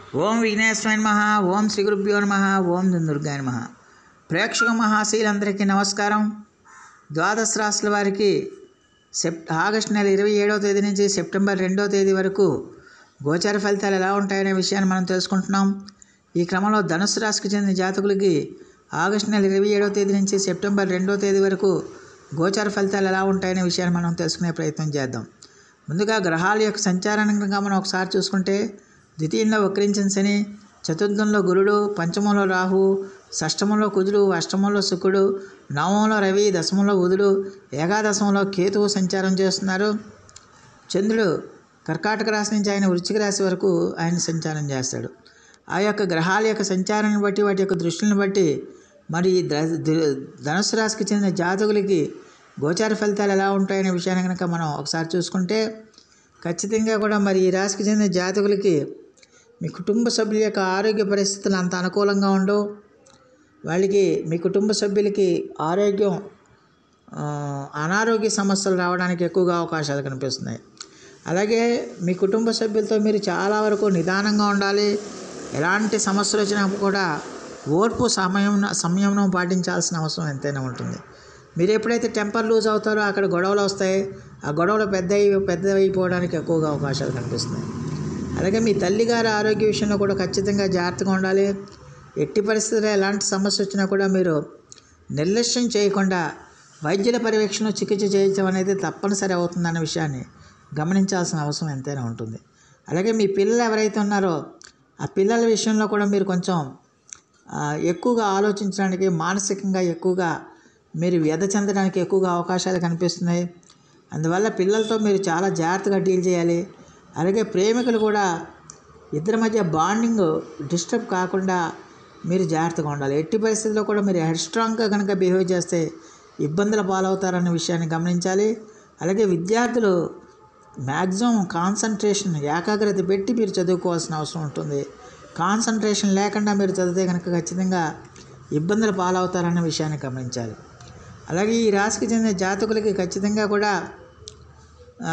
ఓం విఘ్నేశ్వరాయ నమ ఓం శ్రీ గురుభ్యో నమ ఓం దుర్గాయ నమ ప్రేక్షక మహాశీలందరికీ నమస్కారం ద్వాదశ రాశుల వారికి సెప్ ఆగస్టు నెల ఇరవై ఏడవ తేదీ నుంచి సెప్టెంబర్ రెండవ తేదీ వరకు గోచార ఫలితాలు ఎలా ఉంటాయనే విషయాన్ని మనం తెలుసుకుంటున్నాం ఈ క్రమంలో ధనుసు రాశికి చెందిన జాతకులకి ఆగస్టు నెల ఇరవై ఏడవ తేదీ నుంచి సెప్టెంబర్ రెండవ తేదీ వరకు గోచార ఫలితాలు ఎలా ఉంటాయనే విషయాన్ని మనం తెలుసుకునే ప్రయత్నం చేద్దాం ముందుగా గ్రహాల యొక్క సంచారాన్ని కనుక మనం ఒకసారి చూసుకుంటే ద్వితీయంలో వక్రించిన శని చతుర్థంలో గురుడు పంచమంలో రాహు షష్టమంలో కుజుడు అష్టమంలో శుక్రుడు నవమంలో రవి దశమంలో బుధుడు ఏకాదశంలో కేతువు సంచారం చేస్తున్నారు చంద్రుడు కర్కాటక రాశి నుంచి ఆయన వృశ్చిక రాశి వరకు ఆయన సంచారం చేస్తాడు ఆ యొక్క గ్రహాల యొక్క సంచారాన్ని బట్టి వాటి యొక్క దృష్టిని బట్టి మరి ఈ ధ- ధ- ధనుసు రాశికి చెందిన జాతకులకి గోచార ఫలితాలు ఎలా ఉంటాయనే విషయాన్ని కనుక మనం ఒకసారి చూసుకుంటే ఖచ్చితంగా కూడా మరి ఈ రాశికి చెందిన జాతకులకి మీ కుటుంబ సభ్యుల యొక్క ఆరోగ్య పరిస్థితులు అంత అనుకూలంగా ఉండవు వాళ్ళకి మీ కుటుంబ సభ్యులకి ఆరోగ్యం ఆ, అనారోగ్య సమస్యలు రావడానికి ఎక్కువగా అవకాశాలు కనిపిస్తున్నాయి అలాగే మీ కుటుంబ సభ్యులతో మీరు చాలా వరకు నిదానంగా ఉండాలి ఎలాంటి సమస్యలు వచ్చినా కూడా ఓర్పు సమయం సంయమనం పాటించాల్సిన అవసరం ఎంతైనా ఉంటుంది మీరు ఎప్పుడైతే టెంపర్ లూజ్ అవుతారో అక్కడ గొడవలు వస్తాయి ఆ గొడవలు పెద్ద పెద్దవైపోవడానికి ఎక్కువగా అవకాశాలు కనిపిస్తున్నాయి అలాగే మీ తల్లిగారి ఆరోగ్య విషయంలో కూడా ఖచ్చితంగా జాగ్రత్తగా ఉండాలి ఎట్టి పరిస్థితుల్లో ఎలాంటి సమస్య వచ్చినా కూడా మీరు నిర్లక్ష్యం చేయకుండా వైద్యుల పర్యవేక్షణ చికిత్స చేయించడం అనేది తప్పనిసరి అవుతుందన్న విషయాన్ని గమనించాల్సిన అవసరం ఎంతైనా ఉంటుంది అలాగే మీ పిల్లలు ఎవరైతే ఉన్నారో ఆ పిల్లల విషయంలో కూడా మీరు కొంచెం ఆ, ఎక్కువగా ఆలోచించడానికి మానసికంగా ఎక్కువగా మీరు వ్యధ చెందడానికి ఎక్కువగా అవకాశాలు కనిపిస్తున్నాయి అందువల్ల పిల్లలతో మీరు చాలా జాగ్రత్తగా డీల్ చేయాలి అలాగే ప్రేమికులు కూడా ఇద్దరి మధ్య బాండింగ్ డిస్టర్బ్ కాకుండా మీరు జాగ్రత్తగా ఉండాలి ఎట్టి పరిస్థితుల్లో కూడా మీరు హెడ్ స్ట్రాంగ్గా కనుక బిహేవ్ చేస్తే ఇబ్బందుల పాలవుతారన్న విషయాన్ని గమనించాలి అలాగే విద్యార్థులు మ్యాక్సిమం కాన్సన్ట్రేషన్ ఏకాగ్రత పెట్టి మీరు చదువుకోవాల్సిన అవసరం ఉంటుంది కాన్సన్ట్రేషన్ లేకుండా మీరు చదివితే కనుక ఖచ్చితంగా ఇబ్బందులు పాలవుతారన్న విషయాన్ని గమనించాలి అలాగే ఈ రాశికి చెందిన జాతకులకి ఖచ్చితంగా కూడా ఆ,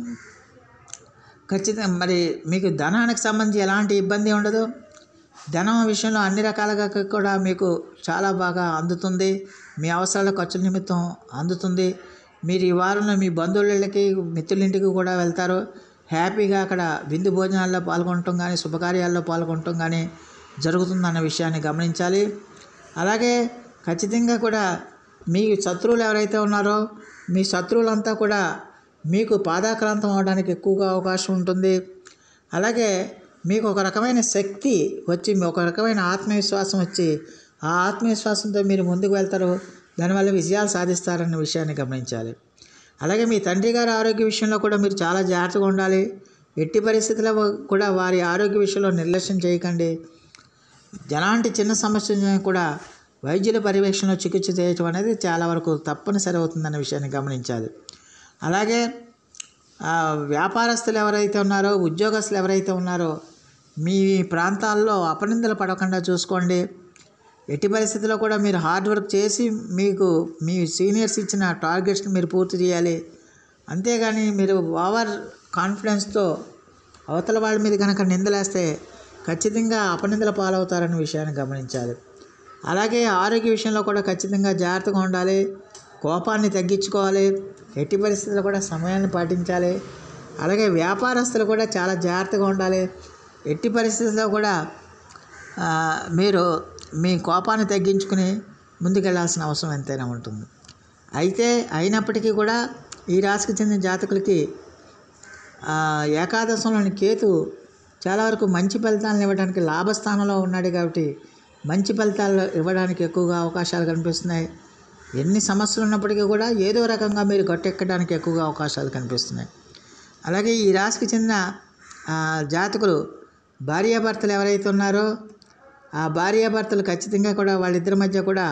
ఖచ్చితంగా మరి మీకు ధనానికి సంబంధించి ఎలాంటి ఇబ్బంది ఉండదు ధనం విషయంలో అన్ని రకాలుగా కూడా మీకు చాలా బాగా అందుతుంది మీ అవసరాల ఖర్చుల నిమిత్తం అందుతుంది మీరు ఈ వారంలో మీ బంధువులకి మిత్రులింటికి కూడా వెళ్తారు హ్యాపీగా అక్కడ విందు భోజనాల్లో పాల్గొనటం కానీ శుభకార్యాల్లో పాల్గొనటం కానీ జరుగుతుందన్న విషయాన్ని గమనించాలి అలాగే ఖచ్చితంగా కూడా మీ శత్రువులు ఎవరైతే ఉన్నారో మీ శత్రువులంతా కూడా మీకు పాదాక్రాంతం అవడానికి ఎక్కువగా అవకాశం ఉంటుంది అలాగే మీకు ఒక రకమైన శక్తి వచ్చి మీ ఒక రకమైన ఆత్మవిశ్వాసం వచ్చి ఆ ఆత్మవిశ్వాసంతో మీరు ముందుకు వెళ్తారు దానివల్ల విజయాలు సాధిస్తారన్న విషయాన్ని గమనించాలి అలాగే మీ తండ్రి గారి ఆరోగ్య విషయంలో కూడా మీరు చాలా జాగ్రత్తగా ఉండాలి ఎట్టి పరిస్థితుల్లో కూడా వారి ఆరోగ్య విషయంలో నిర్లక్ష్యం చేయకండి ఎలాంటి చిన్న సమస్య ఉన్నా కూడా వైద్యుల పర్యవేక్షణలో చికిత్స చేయటం అనేది చాలా వరకు తప్పనిసరి అవుతుందన్న విషయాన్ని గమనించాలి అలాగే ఆ, వ్యాపారస్తులు ఎవరైతే ఉన్నారో ఉద్యోగస్తులు ఎవరైతే ఉన్నారో మీ ప్రాంతాల్లో అపనిందలు పడకుండా చూసుకోండి ఎట్టి పరిస్థితుల్లో కూడా మీరు హార్డ్ వర్క్ చేసి మీకు మీ సీనియర్స్ ఇచ్చిన టార్గెట్స్ని మీరు పూర్తి చేయాలి అంతేగాని మీరు ఓవర్ కాన్ఫిడెన్స్తో అవతల వాళ్ళ మీద కనుక నిందలేస్తే ఖచ్చితంగా అపనిందల పాలవుతారనే విషయాన్ని గమనించాలి అలాగే ఆరోగ్య విషయంలో కూడా ఖచ్చితంగా జాగ్రత్తగా ఉండాలి కోపాన్ని తగ్గించుకోవాలి ఎట్టి పరిస్థితుల్లో కూడా సమయాన్ని పాటించాలి అలాగే వ్యాపారస్తులు కూడా చాలా జాగ్రత్తగా ఉండాలి ఎట్టి పరిస్థితుల్లో కూడా ఆ, మీరు మీ కోపాన్ని తగ్గించుకుని ముందుకెళ్లాల్సిన అవసరం ఎంతైనా ఉంటుంది అయితే అయినప్పటికీ కూడా ఈ రాశికి చెందిన జాతకులకి ఆ, ఏకాదశంలోని కేతు చాలా వరకు మంచి ఫలితాలను ఇవ్వడానికి లాభస్థానంలో ఉన్నాడు కాబట్టి మంచి ఫలితాలు ఇవ్వడానికి ఎక్కువగా అవకాశాలు కనిపిస్తున్నాయి ఎన్ని సమస్యలు ఉన్నప్పటికీ కూడా ఏదో రకంగా మీరు గట్టెక్కడానికి ఎక్కువగా అవకాశాలు కనిపిస్తున్నాయి అలాగే ఈ రాశికి చెందిన ఆ, జాతకులు భార్యాభర్తలు ఎవరైతే ఉన్నారో ఆ భార్యాభర్తలు ఖచ్చితంగా కూడా వాళ్ళిద్దరి మధ్య కూడా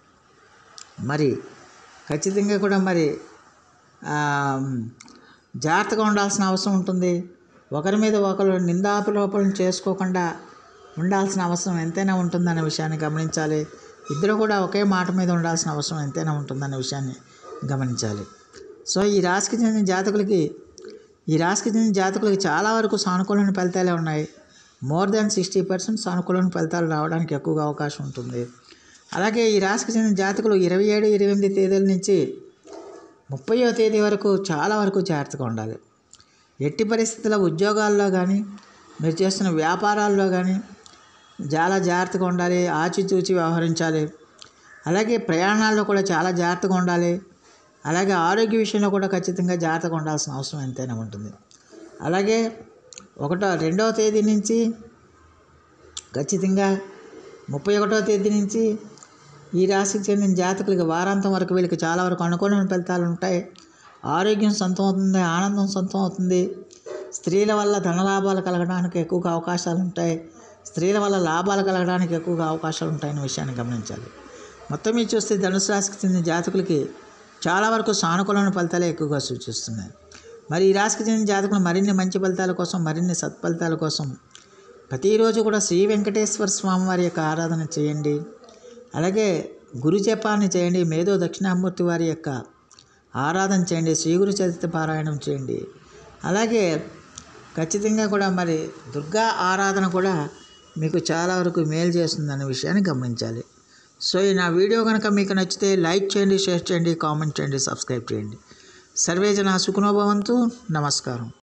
మరి ఖచ్చితంగా కూడా మరి ఆ, జాగ్రత్తగా ఉండాల్సిన అవసరం ఉంటుంది ఒకరి మీద ఒకరు నిందాపలోపలను చేసుకోకుండా ఉండాల్సిన అవసరం ఎంతైనా ఉంటుందనే విషయాన్ని గమనించాలి ఇద్దరు కూడా ఒకే మాట మీద ఉండాల్సిన అవసరం ఎంతైనా ఉంటుందనే విషయాన్ని గమనించాలి సో ఈ రాశికి చెందిన జాతకులకి ఈ రాశికి చెందిన జాతకులకి చాలా వరకు సానుకూలమైన ఫలితాలే ఉన్నాయి మోర్ దాన్ సిక్స్టీ పర్సెంట్ సానుకూలమైన ఫలితాలు రావడానికి ఎక్కువగా అవకాశం ఉంటుంది అలాగే ఈ రాశికి చెందిన జాతకులు ఇరవై ఏడు ఇరవై ఎనిమిది తేదీల నుంచి ముప్పయో తేదీ వరకు చాలా వరకు జాగ్రత్తగా ఉండాలి ఎట్టి పరిస్థితుల్లో ఉద్యోగాల్లో కానీ మీరు చేస్తున్న వ్యాపారాల్లో కానీ చాలా జాగ్రత్తగా ఉండాలి ఆచితూచి వ్యవహరించాలి అలాగే ప్రయాణాల్లో కూడా చాలా జాగ్రత్తగా ఉండాలి అలాగే ఆరోగ్య విషయంలో కూడా ఖచ్చితంగా జాగ్రత్తగా ఉండాల్సిన అవసరం ఎంతైనా ఉంటుంది అలాగే ఒకటో రెండవ తేదీ నుంచి ఖచ్చితంగా ముప్పై ఒకటో తేదీ నుంచి ఈ రాశికి చెందిన జాతకులకి వారాంతం వరకు వీళ్ళకి చాలా వరకు అనుకూలమైన ఫలితాలు ఉంటాయి ఆరోగ్యం సొంతం అవుతుంది ఆనందం సొంతం అవుతుంది స్త్రీల వల్ల ధనలాభాలు కలగడానికి ఎక్కువగా అవకాశాలు ఉంటాయి స్త్రీల వల్ల లాభాలు కలగడానికి ఎక్కువగా అవకాశాలు ఉంటాయనే విషయాన్ని గమనించాలి మొత్తం మీద చూస్తే ధనుసు రాశికి చెందిన జాతకులకి చాలా వరకు సానుకూలమైన ఫలితాలే ఎక్కువగా సూచిస్తున్నాయి మరి ఈ రాశికి చెందిన జాతకులు మరిన్ని మంచి ఫలితాల కోసం మరిన్ని సత్ఫలితాల కోసం ప్రతిరోజు కూడా శ్రీ వెంకటేశ్వర స్వామి వారి యొక్క ఆరాధన చేయండి అలాగే గురు జపాన్ని చేయండి మేధో దక్షిణామూర్తి వారి యొక్క ఆరాధన చేయండి శ్రీ గురు చరిత్ర పారాయణం చేయండి అలాగే ఖచ్చితంగా కూడా మరి దుర్గా ఆరాధన కూడా మీకు చాలా వరకు మేలు చేస్తుందనే విషయాన్ని గమనించాలి సో ఈ నా వీడియో కనుక మీకు నచ్చితే లైక్ చేయండి షేర్ చేయండి కామెంట్ చేయండి సబ్స్క్రైబ్ చేయండి సర్వేజన సుఖనోభవంతు నమస్కారం